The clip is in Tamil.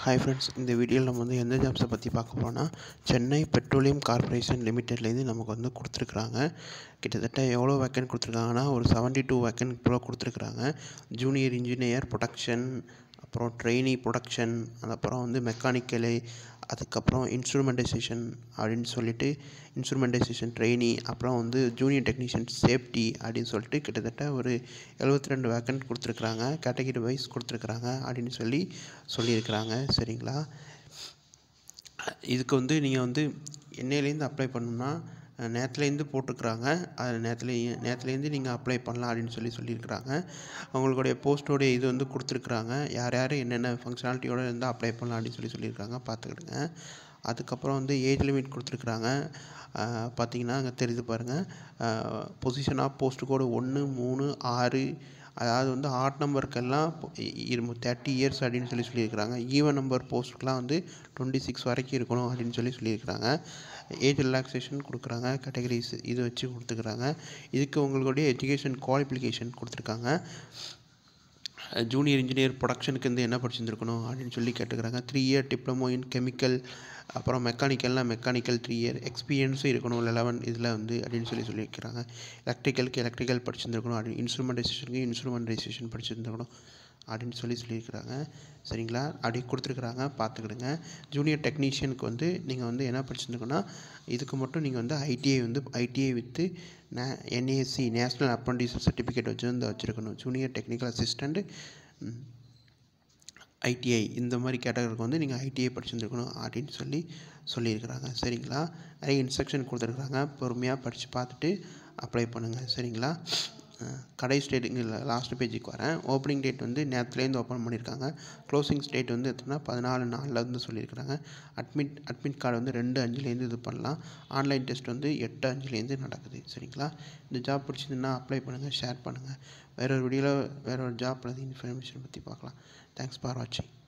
ஹாய் ஃப்ரெண்ட்ஸ் இந்த வீடியோவில் நம்ம வந்து எந்த ஜாப்ஸை பற்றி பார்க்க போகிறோம்னா சென்னை பெட்ரோலியம் கார்ப்பரேஷன் லிமிட்டட்லேருந்து நமக்கு வந்து கொடுத்துருக்குறாங்க கிட்டத்தட்ட எவ்வளோ வேக்கன்ட் கொடுத்துருக்காங்கன்னா ஒரு செவன்ட்டி டூ வேக்கன்ட் ப்ரோ கொடுத்துருக்குறாங்க ஜூனியர் இன்ஜினியர் ப்ரொடக்ஷன் அப்புறம் ட்ரெயினி ப்ரொடக்ஷன் அப்புறம் வந்து மெக்கானிக்கலு அதுக்கப்புறம் இன்ஸ்ட்ருமெண்டைசேஷன் அப்படின்னு சொல்லிட்டு இன்ஸ்ட்ருமெண்டைசேஷன் ட்ரெயினி அப்புறம் வந்து ஜூனியர் டெக்னீஷியன் சேஃப்டி அப்படின்னு சொல்லிட்டு கிட்டத்தட்ட ஒரு எழுபத்தி ரெண்டு வேக்கன்ட் கொடுத்துருக்குறாங்க கேட்டகிரி வைஸ் கொடுத்துருக்குறாங்க அப்படின்னு சொல்லி சொல்லியிருக்கிறாங்க சரிங்களா இதுக்கு வந்து நீங்கள் வந்து என்னையிலேருந்து அப்ளை பண்ணணும்னா நேற்றுலேருந்து போட்டிருக்குறாங்க அது நேற்றுலேயே நேற்றுலேருந்து நீங்கள் அப்ளை பண்ணலாம் அப்படின்னு சொல்லி சொல்லியிருக்கிறாங்க அவங்களுடைய போஸ்ட்டோடைய இது வந்து கொடுத்துருக்குறாங்க யார் யார் என்னென்ன ஃபங்க்ஷனாலிட்டியோடு இருந்தால் அப்ளை பண்ணலாம் அப்படின்னு சொல்லி சொல்லியிருக்காங்க பார்த்துக்கிடுங்க அதுக்கப்புறம் வந்து ஏஜ் லிமிட் கொடுத்துருக்குறாங்க பார்த்தீங்கன்னா அங்கே தெரியுது பாருங்கள் பொசிஷன் ஆஃப் போஸ்ட் கோடு ஒன்று மூணு ஆறு அதாவது வந்து ஆட் நம்பருக்கெல்லாம் தேர்ட்டி இயர்ஸ் அப்படின்னு சொல்லி சொல்லியிருக்கிறாங்க ஈவன் நம்பர் போஸ்ட்டுக்கெலாம் வந்து டுவெண்ட்டி சிக்ஸ் வரைக்கும் இருக்கணும் அப்படின்னு சொல்லி சொல்லியிருக்கிறாங்க ஏஜ் ரிலாக்ஸேஷன் கொடுக்குறாங்க கேட்டகரிஸ் இது வச்சு கொடுத்துக்கிறாங்க இதுக்கு உங்களுடைய எஜுகேஷன் குவாலிஃபிகேஷன் கொடுத்துருக்காங்க ஜூனியர் இன்ஜினியர் ப்ரொடக்ஷனுக்கு வந்து என்ன படிச்சிருந்துருக்கணும் அப்படின்னு சொல்லி கேட்டுக்கிறாங்க three year diploma in chemical அப்புறம் மெக்கானிக்கல்னால் மெக்கானிக்கல் த்ரீ இயர் எக்ஸ்பீரியன்ஸும் இருக்கணும் லெவன் இதில் வந்து அப்படின்னு சொல்லி சொல்லியிருக்கிறாங்க எலக்ட்ரிக்கலுக்கு எலக்ட்ரிக்கல் படிச்சிருந்துருக்கணும் அப்படின்னு இன்ஸ்ட்ருமெண்டைசேஷனுக்கு இன்ஸ்ட்ருமெண்டைசேஷன் படிச்சிருந்துருக்கணும் அப்படின்னு சொல்லி சொல்லியிருக்கிறாங்க சரிங்களா அப்படி கொடுத்துருக்குறாங்க பார்த்துக்கிடுங்க ஜூனியர் டெக்னீஷியனுக்கு வந்து நீங்கள் வந்து என்ன படிச்சிருந்துக்கணும்னா இதுக்கு மட்டும் நீங்கள் வந்து ஐடிஐ வந்து ஐடிஐ வித்து நே என்ஏசி நேஷ்னல் அப்ரண்டிஸ் சர்டிஃபிகேட் வச்சு வந்து வச்சுருக்கணும் ஜூனியர் டெக்னிக்கல் அசிஸ்டண்ட் ஐடிஐ இந்த மாதிரி கேட்டகருக்கு வந்து நீங்கள் ஐடிஐ படிச்சிருந்துருக்கணும் அப்படின்னு சொல்லி சொல்லியிருக்கிறாங்க சரிங்களா நிறைய இன்ஸ்ட்ரக்ஷன் கொடுத்துருக்குறாங்க பொறுமையாக படித்து பார்த்துட்டு அப்ளை பண்ணுங்கள் சரிங்களா கடை ஸ்டேட் இங்கே லாஸ்ட் பேஜுக்கு வரேன் ஓப்பனிங் டேட் வந்து நேரத்துலேருந்து ஓப்பன் பண்ணியிருக்காங்க க்ளோசிங் டேட் வந்து எத்தனை பதினாலு நாலில் வந்து சொல்லியிருக்கிறாங்க அட்மிட் அட்மிட் கார்டு வந்து ரெண்டு அஞ்சுலேருந்து இது பண்ணலாம் ஆன்லைன் டெஸ்ட் வந்து எட்டு அஞ்சுலேருந்து நடக்குது சரிங்களா இந்த ஜாப் பிடிச்சதுன்னா அப்ளை பண்ணுங்கள் ஷேர் பண்ணுங்கள் வேற ஒரு வீடியோவில் வேற ஒரு ஜாப் இன்ஃபர்மேஷன் பற்றி பார்க்கலாம் தேங்க்ஸ் ஃபார் வாட்சிங்